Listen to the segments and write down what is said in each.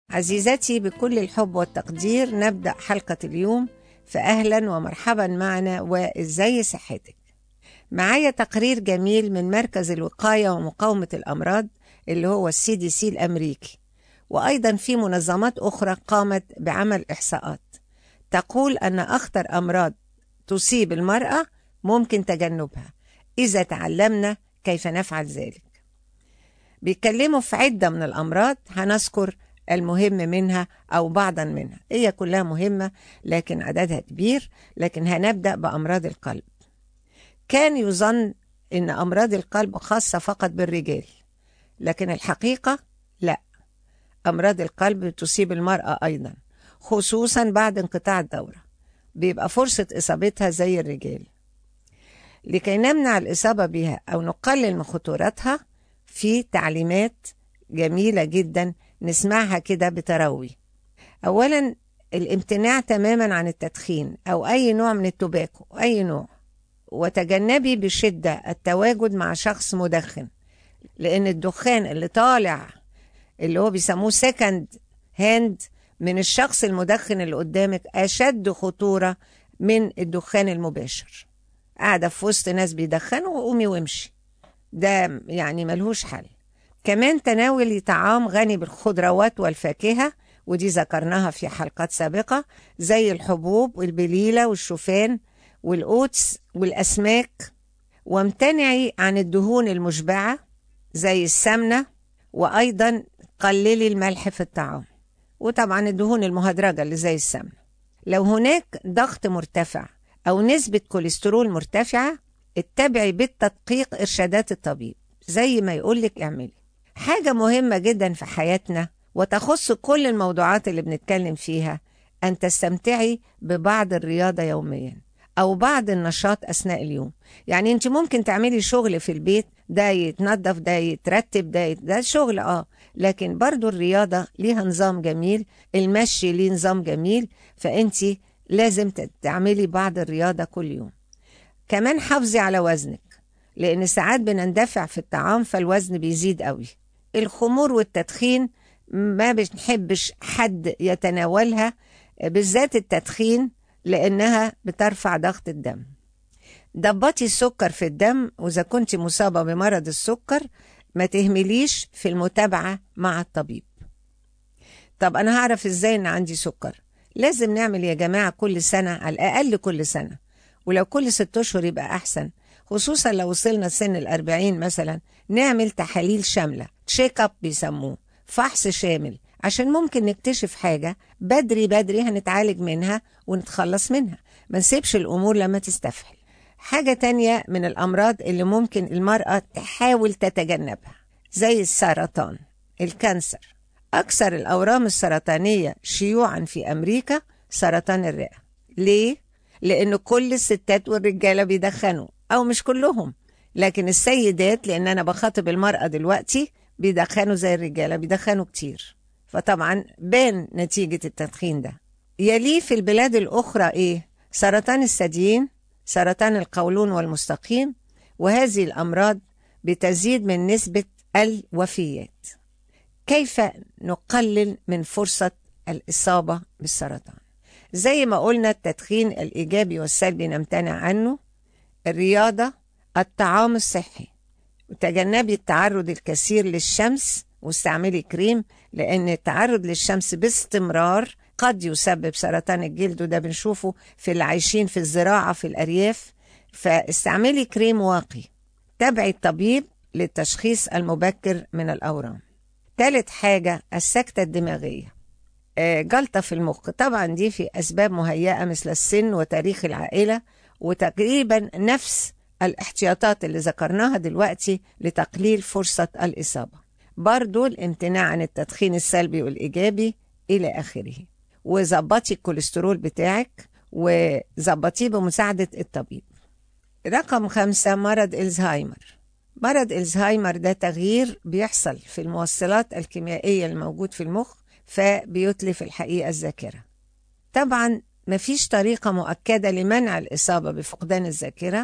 عزيزتي بكل الحب والتقدير نبدأ حلقة اليوم فأهلا ومرحبا معنا وإزاي صحتك معايا تقرير جميل من مركز الوقاية ومقاومة الأمراض اللي هو السي دي سي الأمريكي وأيضا في منظمات أخرى قامت بعمل إحصاءات تقول أن أخطر أمراض تصيب المرأة ممكن تجنبها إذا تعلمنا كيف نفعل ذلك بيتكلموا في عدة من الأمراض هنذكر المهم منها أو بعضا منها هي كلها مهمة لكن عددها كبير لكن هنبدأ بأمراض القلب كان يظن أن أمراض القلب خاصة فقط بالرجال لكن الحقيقة لا أمراض القلب تصيب المرأة أيضا خصوصا بعد انقطاع الدورة بيبقى فرصة إصابتها زي الرجال لكي نمنع الإصابة بها أو نقلل من خطورتها في تعليمات جميلة جدا نسمعها كده بتروي أولا الامتناع تماما عن التدخين أو أي نوع من التباكو أي نوع وتجنبي بشدة التواجد مع شخص مدخن لأن الدخان اللي طالع اللي هو بيسموه سكند هاند من الشخص المدخن اللي قدامك أشد خطورة من الدخان المباشر قاعدة في وسط ناس بيدخنوا وقومي وامشي ده يعني ملهوش حل كمان تناولي طعام غني بالخضروات والفاكهة ودي ذكرناها في حلقات سابقة زي الحبوب والبليلة والشوفان والأوتس والأسماك وامتنعي عن الدهون المشبعة زي السمنة وأيضا قللي الملح في الطعام وطبعا الدهون المهدرجة اللي زي السمنة لو هناك ضغط مرتفع أو نسبة كوليسترول مرتفعة اتبعي بالتدقيق إرشادات الطبيب زي ما يقولك اعملي حاجة مهمة جدا في حياتنا وتخص كل الموضوعات اللي بنتكلم فيها أن تستمتعي ببعض الرياضة يوميا أو بعض النشاط أثناء اليوم يعني أنت ممكن تعملي شغل في البيت ده يتنظف ده يترتب ده يت... ده شغل اه لكن برضو الرياضة ليها نظام جميل المشي ليه نظام جميل فأنت لازم تعملي بعض الرياضة كل يوم كمان حافظي على وزنك لأن ساعات بنندفع في الطعام فالوزن بيزيد قوي الخمور والتدخين ما بنحبش حد يتناولها بالذات التدخين لأنها بترفع ضغط الدم ضبطي السكر في الدم وإذا كنت مصابة بمرض السكر ما تهمليش في المتابعة مع الطبيب طب أنا هعرف إزاي إن عندي سكر لازم نعمل يا جماعة كل سنة على الأقل كل سنة ولو كل ست أشهر يبقى أحسن خصوصا لو وصلنا سن الأربعين مثلا نعمل تحاليل شاملة تشيك اب بيسموه فحص شامل عشان ممكن نكتشف حاجة بدري بدري هنتعالج منها ونتخلص منها ما نسيبش الأمور لما تستفحل حاجة تانية من الأمراض اللي ممكن المرأة تحاول تتجنبها زي السرطان الكانسر أكثر الأورام السرطانية شيوعا في أمريكا سرطان الرئة ليه؟ لأن كل الستات والرجالة بيدخنوا أو مش كلهم لكن السيدات لأن أنا بخاطب المرأة دلوقتي بيدخنوا زي الرجالة بيدخنوا كتير فطبعا بان نتيجة التدخين ده يليه في البلاد الأخرى إيه؟ سرطان الثديين سرطان القولون والمستقيم وهذه الأمراض بتزيد من نسبة الوفيات كيف نقلل من فرصة الإصابة بالسرطان زي ما قلنا التدخين الإيجابي والسلبي نمتنع عنه الرياضة الطعام الصحي وتجنبي التعرض الكثير للشمس واستعملي كريم لأن التعرض للشمس باستمرار قد يسبب سرطان الجلد وده بنشوفه في اللي عايشين في الزراعة في الأرياف فاستعملي كريم واقي تابعي الطبيب للتشخيص المبكر من الأورام ثالث حاجة السكتة الدماغية جلطة في المخ طبعا دي في أسباب مهيئة مثل السن وتاريخ العائلة وتقريبا نفس الاحتياطات اللي ذكرناها دلوقتي لتقليل فرصة الإصابة برضو الامتناع عن التدخين السلبي والإيجابي إلى آخره وظبطي الكوليسترول بتاعك وظبطيه بمساعدة الطبيب رقم خمسة مرض الزهايمر مرض الزهايمر ده تغيير بيحصل في الموصلات الكيميائية الموجود في المخ فبيتلف الحقيقة الذاكرة طبعا مفيش طريقة مؤكدة لمنع الإصابة بفقدان الذاكرة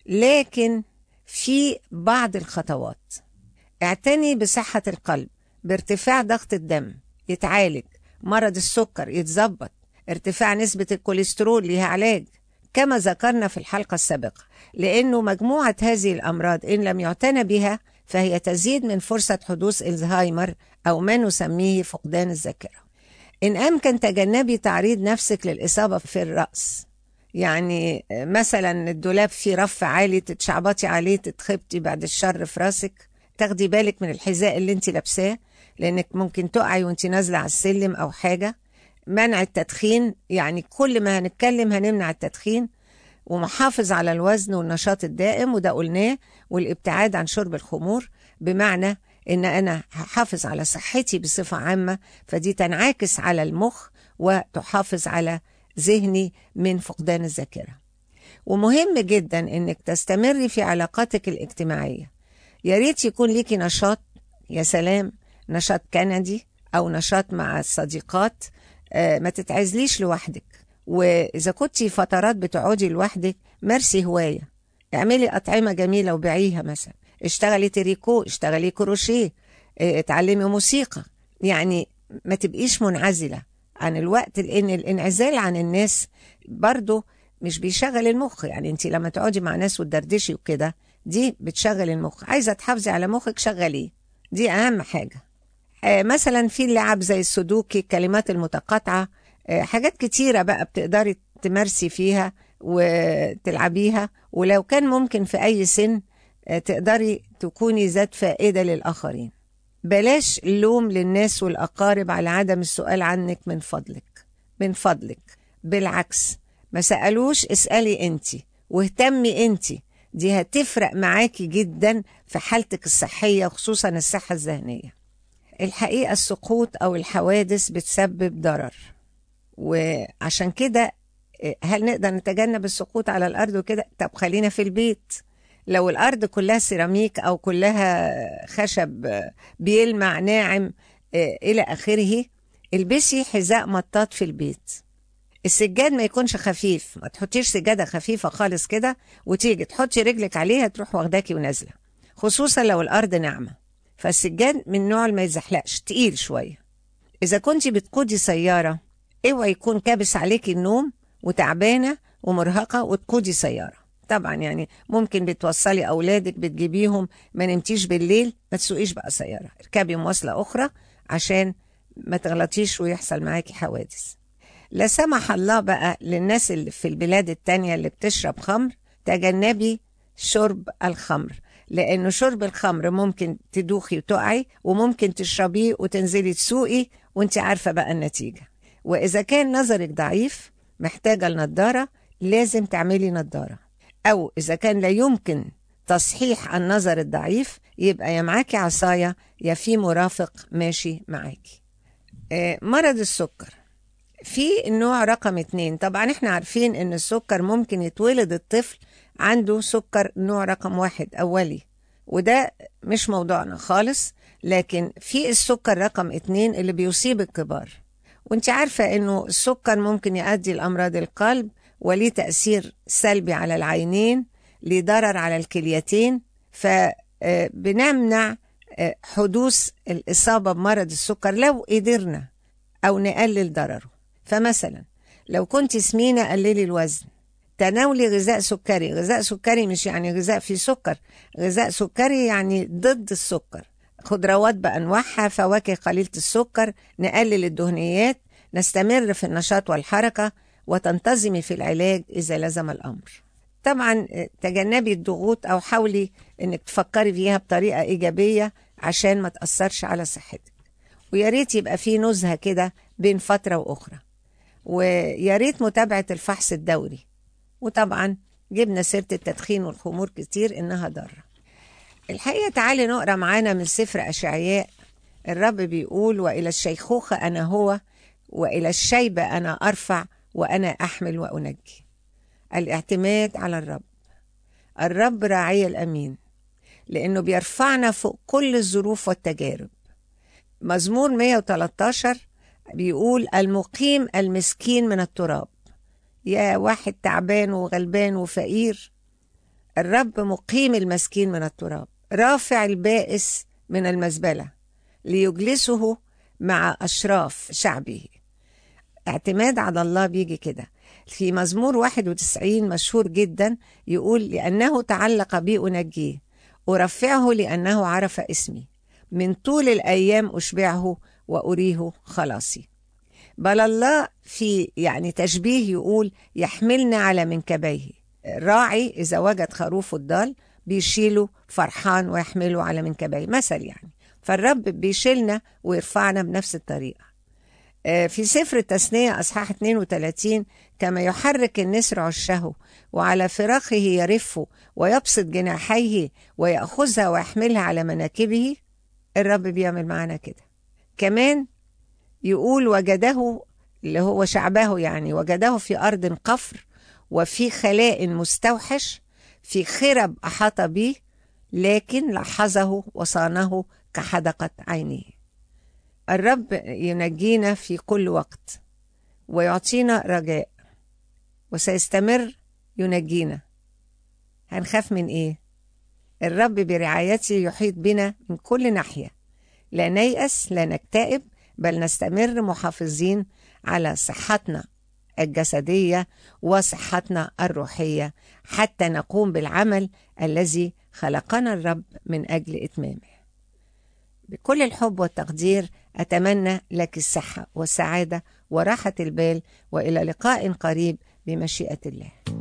لكن في بعض الخطوات اعتني بصحة القلب بارتفاع ضغط الدم يتعالج مرض السكر يتظبط ارتفاع نسبة الكوليسترول ليها علاج كما ذكرنا في الحلقة السابقة لأنه مجموعة هذه الأمراض إن لم يعتنى بها فهي تزيد من فرصة حدوث الزهايمر أو ما نسميه فقدان الذاكرة إن أمكن تجنبي تعريض نفسك للإصابة في الرأس يعني مثلا الدولاب فيه رف عالي تتشعبطي عليه تتخبطي بعد الشر في راسك تاخدي بالك من الحذاء اللي انت لابساه لانك ممكن تقعي وانت نازله على السلم او حاجه منع التدخين يعني كل ما هنتكلم هنمنع التدخين ومحافظ على الوزن والنشاط الدائم وده قلناه والابتعاد عن شرب الخمور بمعنى ان انا هحافظ على صحتي بصفه عامه فدي تنعكس على المخ وتحافظ على ذهني من فقدان الذاكره ومهم جدا انك تستمري في علاقاتك الاجتماعيه يا ريت يكون ليكي نشاط يا سلام نشاط كندي او نشاط مع الصديقات آه ما تتعزليش لوحدك واذا كنتي فترات بتقعدي لوحدك مارسي هوايه اعملي اطعمه جميله وبيعيها مثلا اشتغلي تريكو اشتغلي كروشيه اه اتعلمي موسيقى يعني ما تبقيش منعزله عن الوقت لان الانعزال عن الناس برضه مش بيشغل المخ يعني انت لما تقعدي مع ناس وتدردشي وكده دي بتشغل المخ عايزه تحافظي على مخك شغليه دي اهم حاجه آه مثلا في اللعب زي السودوكي الكلمات المتقاطعه آه حاجات كتيره بقى بتقدري تمارسي فيها وتلعبيها ولو كان ممكن في اي سن آه تقدري تكوني ذات فائده للاخرين بلاش اللوم للناس والاقارب على عدم السؤال عنك من فضلك من فضلك بالعكس ما سالوش اسالي انت واهتمي انت دي هتفرق معاكي جدا في حالتك الصحية خصوصا الصحة الذهنية الحقيقة السقوط أو الحوادث بتسبب ضرر وعشان كده هل نقدر نتجنب السقوط على الأرض وكده طب خلينا في البيت لو الأرض كلها سيراميك أو كلها خشب بيلمع ناعم إلى آخره البسي حذاء مطاط في البيت السجاد ما يكونش خفيف ما تحطيش سجاده خفيفه خالص كده وتيجي تحطي رجلك عليها تروح واخداكي ونازله خصوصا لو الارض ناعمه فالسجاد من نوع ما يزحلقش تقيل شويه اذا كنت بتقودي سياره اوعي يكون كابس عليكي النوم وتعبانه ومرهقه وتقودي سياره طبعا يعني ممكن بتوصلي اولادك بتجيبيهم ما نمتيش بالليل ما تسوقيش بقى سياره اركبي مواصله اخرى عشان ما تغلطيش ويحصل معاكي حوادث لا سمح الله بقى للناس اللي في البلاد التانية اللي بتشرب خمر تجنبي شرب الخمر لأنه شرب الخمر ممكن تدوخي وتقعي وممكن تشربيه وتنزلي تسوقي وانت عارفة بقى النتيجة وإذا كان نظرك ضعيف محتاجة النضارة لازم تعملي نضارة أو إذا كان لا يمكن تصحيح النظر الضعيف يبقى يا معاكي عصاية يا في مرافق ماشي معاكي آه مرض السكر في النوع رقم اتنين طبعا احنا عارفين ان السكر ممكن يتولد الطفل عنده سكر نوع رقم واحد اولي وده مش موضوعنا خالص لكن في السكر رقم اتنين اللي بيصيب الكبار وانت عارفة انه السكر ممكن يؤدي لامراض القلب وليه تأثير سلبي على العينين ليه ضرر على الكليتين فبنمنع حدوث الإصابة بمرض السكر لو قدرنا أو نقلل ضرره فمثلا لو كنت سمينة قللي الوزن تناولي غذاء سكري غذاء سكري مش يعني غذاء فيه سكر غذاء سكري يعني ضد السكر خضروات بأنواعها فواكه قليلة السكر نقلل الدهنيات نستمر في النشاط والحركة وتنتظمي في العلاج إذا لزم الأمر طبعا تجنبي الضغوط أو حاولي أنك تفكري فيها بطريقة إيجابية عشان ما تأثرش على صحتك ويا ريت يبقى في نزهة كده بين فترة وأخرى ويا ريت متابعة الفحص الدوري وطبعا جبنا سيرة التدخين والخمور كتير إنها ضارة الحقيقة تعالي نقرأ معانا من سفر أشعياء الرب بيقول وإلى الشيخوخة أنا هو وإلى الشيبة أنا أرفع وأنا أحمل وأنجي الاعتماد على الرب الرب راعي الأمين لأنه بيرفعنا فوق كل الظروف والتجارب مزمور 113 بيقول المقيم المسكين من التراب يا واحد تعبان وغلبان وفقير الرب مقيم المسكين من التراب رافع البائس من المزبلة ليجلسه مع أشراف شعبه اعتماد على الله بيجي كده في مزمور 91 مشهور جدا يقول لأنه تعلق بي أنجيه أرفعه لأنه عرف اسمي من طول الأيام أشبعه وأريه خلاصي بل الله في يعني تشبيه يقول يحملنا على منكبيه الراعي إذا وجد خروف الضال بيشيله فرحان ويحمله على منكبيه مثل يعني فالرب بيشيلنا ويرفعنا بنفس الطريقة في سفر التثنية أصحاح 32 كما يحرك النسر عشه وعلى فراخه يرف ويبسط جناحيه ويأخذها ويحملها على مناكبه الرب بيعمل معنا كده كمان يقول وجده اللي هو شعبه يعني وجده في أرض قفر وفي خلاء مستوحش في خرب أحاط به لكن لحظه وصانه كحدقة عينيه الرب ينجينا في كل وقت ويعطينا رجاء وسيستمر ينجينا هنخاف من ايه الرب برعايته يحيط بنا من كل ناحيه لا نيأس لا نكتئب بل نستمر محافظين على صحتنا الجسديه وصحتنا الروحيه حتى نقوم بالعمل الذي خلقنا الرب من اجل اتمامه بكل الحب والتقدير أتمنى لك الصحة والسعادة وراحة البال وإلى لقاء قريب بمشيئة الله